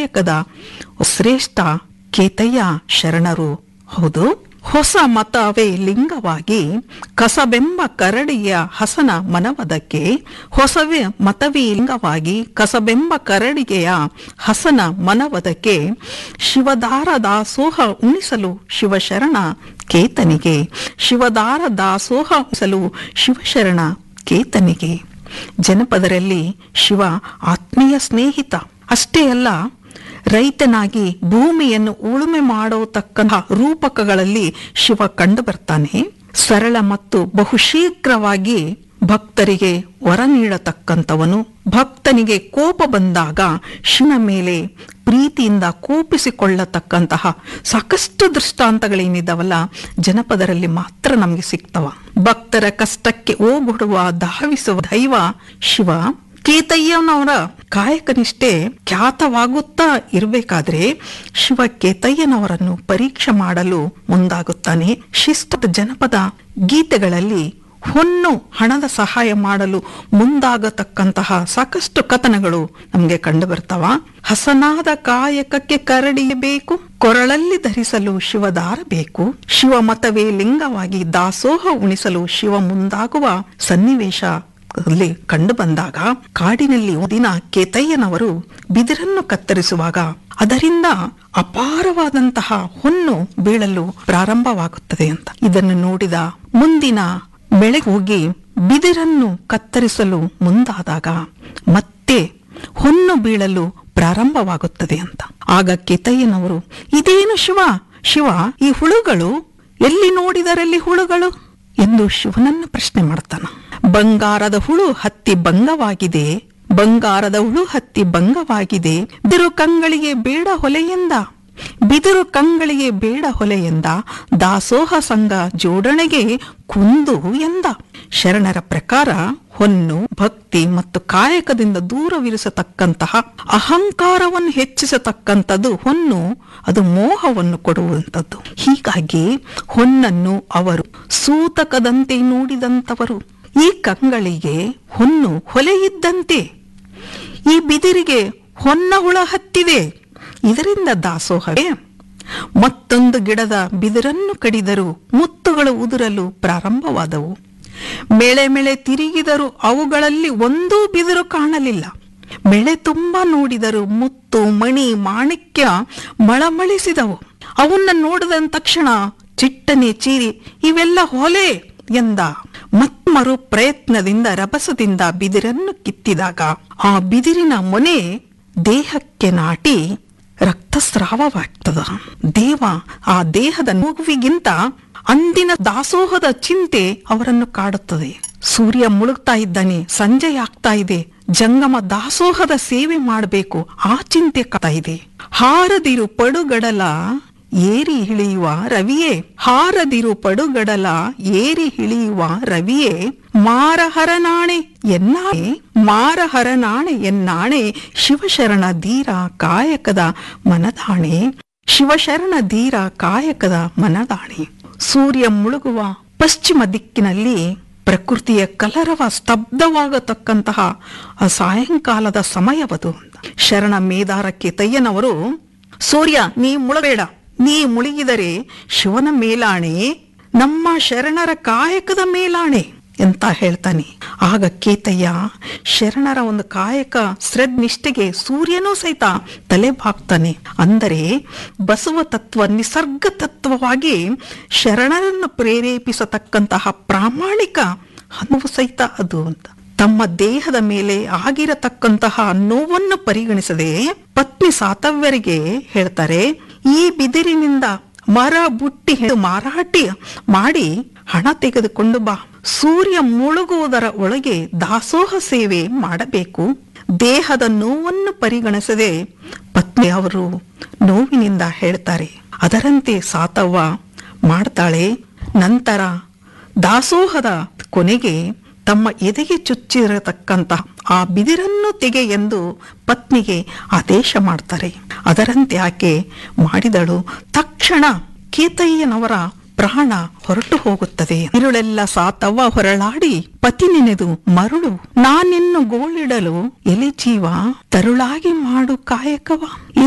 ಕಾಯಕದ ಶ್ರೇಷ್ಠ ಕೇತಯ್ಯ ಶರಣರು ಹೌದು ಹೊಸ ಮತವೇ ಲಿಂಗವಾಗಿ ಕಸಬೆಂಬ ಕರಡಿಯ ಹಸನ ಮನವದಕ್ಕೆ ಹೊಸವೇ ಮತವೇ ಲಿಂಗವಾಗಿ ಕಸಬೆಂಬ ಕರಡಿಗೆಯ ಹಸನ ಮನವದಕ್ಕೆ ಶಿವದಾರ ದಾಸೋಹ ಉಣಿಸಲು ಶಿವಶರಣ ಕೇತನಿಗೆ ಶಿವದಾರ ದಾಸೋಹ ಉಣಿಸಲು ಶಿವಶರಣ ಕೇತನಿಗೆ ಜನಪದರಲ್ಲಿ ಶಿವ ಆತ್ಮೀಯ ಸ್ನೇಹಿತ ಅಷ್ಟೇ ಅಲ್ಲ ರೈತನಾಗಿ ಭೂಮಿಯನ್ನು ಉಳುಮೆ ಮಾಡತಕ್ಕಂತಹ ರೂಪಕಗಳಲ್ಲಿ ಶಿವ ಕಂಡು ಬರ್ತಾನೆ ಸರಳ ಮತ್ತು ಬಹುಶೀಘ್ರವಾಗಿ ಭಕ್ತರಿಗೆ ವರ ನೀಡತಕ್ಕಂಥವನು ಭಕ್ತನಿಗೆ ಕೋಪ ಬಂದಾಗ ಶಿವನ ಮೇಲೆ ಪ್ರೀತಿಯಿಂದ ಕೋಪಿಸಿಕೊಳ್ಳತಕ್ಕಂತಹ ಸಾಕಷ್ಟು ದೃಷ್ಟಾಂತಗಳೇನಿದ್ದಾವಲ್ಲ ಜನಪದರಲ್ಲಿ ಮಾತ್ರ ನಮಗೆ ಸಿಗ್ತವ ಭಕ್ತರ ಕಷ್ಟಕ್ಕೆ ಓಗೊಡುವ ಧಾವಿಸುವ ದೈವ ಶಿವ ಕೇತಯ್ಯನವರ ಕಾಯಕನಿಷ್ಠೆ ಖ್ಯಾತವಾಗುತ್ತಾ ಇರಬೇಕಾದ್ರೆ ಶಿವ ಕೇತಯ್ಯನವರನ್ನು ಪರೀಕ್ಷೆ ಮಾಡಲು ಮುಂದಾಗುತ್ತಾನೆ ಶಿಸ್ತದ ಜನಪದ ಗೀತೆಗಳಲ್ಲಿ ಹೊನ್ನು ಹಣದ ಸಹಾಯ ಮಾಡಲು ಮುಂದಾಗತಕ್ಕಂತಹ ಸಾಕಷ್ಟು ಕಥನಗಳು ನಮಗೆ ಕಂಡು ಬರ್ತಾವ ಹಸನಾದ ಕಾಯಕಕ್ಕೆ ಕರಡಿಯ ಬೇಕು ಕೊರಳಲ್ಲಿ ಧರಿಸಲು ಶಿವದಾರ ಬೇಕು ಶಿವ ಮತವೇ ಲಿಂಗವಾಗಿ ದಾಸೋಹ ಉಣಿಸಲು ಶಿವ ಮುಂದಾಗುವ ಸನ್ನಿವೇಶ ಅಲ್ಲಿ ಕಂಡು ಬಂದಾಗ ಕಾಡಿನಲ್ಲಿ ಒಂದಿನ ಕೇತಯ್ಯನವರು ಬಿದಿರನ್ನು ಕತ್ತರಿಸುವಾಗ ಅದರಿಂದ ಅಪಾರವಾದಂತಹ ಹೊನ್ನು ಬೀಳಲು ಪ್ರಾರಂಭವಾಗುತ್ತದೆ ಅಂತ ಇದನ್ನು ನೋಡಿದ ಮುಂದಿನ ಬೆಳಗ್ಗೆ ಹೋಗಿ ಬಿದಿರನ್ನು ಕತ್ತರಿಸಲು ಮುಂದಾದಾಗ ಮತ್ತೆ ಹೊನ್ನು ಬೀಳಲು ಪ್ರಾರಂಭವಾಗುತ್ತದೆ ಅಂತ ಆಗ ಕೇತಯ್ಯನವರು ಇದೇನು ಶಿವ ಶಿವ ಈ ಹುಳುಗಳು ಎಲ್ಲಿ ನೋಡಿದರಲ್ಲಿ ಹುಳುಗಳು ಎಂದು ಶಿವನನ್ನು ಪ್ರಶ್ನೆ ಮಾಡ್ತಾನ ಬಂಗಾರದ ಹುಳು ಹತ್ತಿ ಭಂಗವಾಗಿದೆ ಬಂಗಾರದ ಹುಳು ಹತ್ತಿ ಭಂಗವಾಗಿದೆ ಬಿದಿರು ಕಂಗಳಿಗೆ ಬೇಡ ಹೊಲೆಯಿಂದ ಬಿದಿರು ಕಂಗಳಿಗೆ ಬೇಡ ಹೊಲೆಯಿಂದ ದಾಸೋಹ ಸಂಘ ಜೋಡಣೆಗೆ ಕುಂದು ಎಂದ ಶರಣರ ಪ್ರಕಾರ ಹೊನ್ನು ಭಕ್ತಿ ಮತ್ತು ಕಾಯಕದಿಂದ ದೂರವಿರಿಸತಕ್ಕಂತಹ ಅಹಂಕಾರವನ್ನು ಹೆಚ್ಚಿಸತಕ್ಕಂಥದ್ದು ಹೊನ್ನು ಅದು ಮೋಹವನ್ನು ಕೊಡುವಂಥದ್ದು ಹೀಗಾಗಿ ಹೊನ್ನನ್ನು ಅವರು ಸೂತಕದಂತೆ ನೋಡಿದಂಥವರು ಈ ಕಂಗಳಿಗೆ ಹೊನ್ನು ಹೊಲೆಯಿದ್ದಂತೆ ಈ ಬಿದಿರಿಗೆ ಹೊನ್ನ ಹುಳ ಹತ್ತಿದೆ ಇದರಿಂದ ದಾಸೋಹವೇ ಮತ್ತೊಂದು ಗಿಡದ ಬಿದಿರನ್ನು ಕಡಿದರು ಮುತ್ತುಗಳು ಉದುರಲು ಪ್ರಾರಂಭವಾದವು ಮೇಳೆ ಮೇಳೆ ತಿರುಗಿದರು ಅವುಗಳಲ್ಲಿ ಒಂದೂ ಬಿದಿರು ಕಾಣಲಿಲ್ಲ ಬೆಳೆ ತುಂಬ ನೋಡಿದರು ಮುತ್ತು ಮಣಿ ಮಾಣಿಕ್ಯ ಮಳಮಳಿಸಿದವು ಅವನ್ನ ನೋಡಿದ ತಕ್ಷಣ ಚಿಟ್ಟನೆ ಚೀರಿ ಇವೆಲ್ಲ ಹೊಲೆ ಎಂದ ಮತ್ಮರು ಪ್ರಯತ್ನದಿಂದ ರಭಸದಿಂದ ಬಿದಿರನ್ನು ಕಿತ್ತಿದಾಗ ಆ ಬಿದಿರಿನ ಮೊನೆ ದೇಹಕ್ಕೆ ನಾಟಿ ರಕ್ತಸ್ರಾವವಾಗ್ತದ ದೇವ ಆ ದೇಹದ ನೋವಿಗಿಂತ ಅಂದಿನ ದಾಸೋಹದ ಚಿಂತೆ ಅವರನ್ನು ಕಾಡುತ್ತದೆ ಸೂರ್ಯ ಮುಳುಗ್ತಾ ಇದ್ದಾನೆ ಸಂಜೆ ಆಗ್ತಾ ಇದೆ ಜಂಗಮ ದಾಸೋಹದ ಸೇವೆ ಮಾಡಬೇಕು ಆ ಚಿಂತೆ ಕಾಡ್ತಾ ಇದೆ ಹಾರದಿರು ಪಡುಗಡಲ ಏರಿ ಇಳಿಯುವ ರವಿಯೇ ಹಾರದಿರು ಪಡುಗಡಲ ಏರಿ ಇಳಿಯುವ ರವಿಯೇ ಮಾರಹರನಾಣೆ ಎನ್ನಾಣೆ ಮಾರಹರನಾಣೆ ಎನ್ನಾಣೆ ಶಿವಶರಣ ಧೀರ ಕಾಯಕದ ಮನದಾಣೆ ಶಿವಶರಣ ಧೀರ ಕಾಯಕದ ಮನದಾಣೆ ಸೂರ್ಯ ಮುಳುಗುವ ಪಶ್ಚಿಮ ದಿಕ್ಕಿನಲ್ಲಿ ಪ್ರಕೃತಿಯ ಕಲರವ ಸ್ತಬ್ಧವಾಗತಕ್ಕಂತಹ ಆ ಸಾಯಂಕಾಲದ ಸಮಯವದು ಶರಣ ಮೇದಾರಕ್ಕೆ ತಯ್ಯನವರು ಸೂರ್ಯ ನೀ ಮುಳಬೇಡ ನೀ ಮುಳುಗಿದರೆ ಶಿವನ ಮೇಲಾಣೆ ನಮ್ಮ ಶರಣರ ಕಾಯಕದ ಮೇಲಾಣೆ ಅಂತ ಹೇಳ್ತಾನೆ ಆಗ ಕೇತಯ್ಯ ಶರಣರ ಒಂದು ಕಾಯಕ ಶ್ರದ್ನಿಷ್ಠೆಗೆ ಸೂರ್ಯನೂ ಸಹಿತ ತಲೆ ಬಾಗ್ತಾನೆ ಅಂದರೆ ಬಸವ ತತ್ವ ನಿಸರ್ಗ ತತ್ವವಾಗಿ ಶರಣರನ್ನು ಪ್ರೇರೇಪಿಸತಕ್ಕಂತಹ ಪ್ರಾಮಾಣಿಕ ಅನುವು ಸಹಿತ ಅದು ಅಂತ ತಮ್ಮ ದೇಹದ ಮೇಲೆ ಆಗಿರತಕ್ಕಂತಹ ನೋವನ್ನು ಪರಿಗಣಿಸದೆ ಪತ್ನಿ ಸಾತವ್ಯರಿಗೆ ಹೇಳ್ತಾರೆ ಈ ಬಿದಿರಿನಿಂದ ಮರ ಬುಟ್ಟಿ ಹಿಡಿದು ಮಾರಾಟ ಮಾಡಿ ಹಣ ತೆಗೆದುಕೊಂಡು ಬಾ ಸೂರ್ಯ ಮುಳುಗುವುದರ ಒಳಗೆ ದಾಸೋಹ ಸೇವೆ ಮಾಡಬೇಕು ದೇಹದ ನೋವನ್ನು ಪರಿಗಣಿಸದೆ ಪತ್ನಿ ಅವರು ನೋವಿನಿಂದ ಹೇಳ್ತಾರೆ ಅದರಂತೆ ಸಾತವ್ವ ಮಾಡ್ತಾಳೆ ನಂತರ ದಾಸೋಹದ ಕೊನೆಗೆ ತಮ್ಮ ಎದೆಗೆ ಚುಚ್ಚಿರತಕ್ಕಂತಹ ಆ ಬಿದಿರನ್ನು ತೆಗೆ ಎಂದು ಪತ್ನಿಗೆ ಆದೇಶ ಮಾಡ್ತಾರೆ ಅದರಂತೆ ಆಕೆ ಮಾಡಿದಳು ತಕ್ಷಣ ಕೇತಯ್ಯನವರ ಪ್ರಾಣ ಹೊರಟು ಹೋಗುತ್ತದೆ ಇರುಳೆಲ್ಲ ಸಾತವ್ವ ಹೊರಳಾಡಿ ಪತಿ ನೆನೆದು ಮರುಳು ನಾನಿನ್ನು ಗೋಳಿಡಲು ಎಲೆ ಜೀವ ತರುಳಾಗಿ ಮಾಡು ಕಾಯಕವ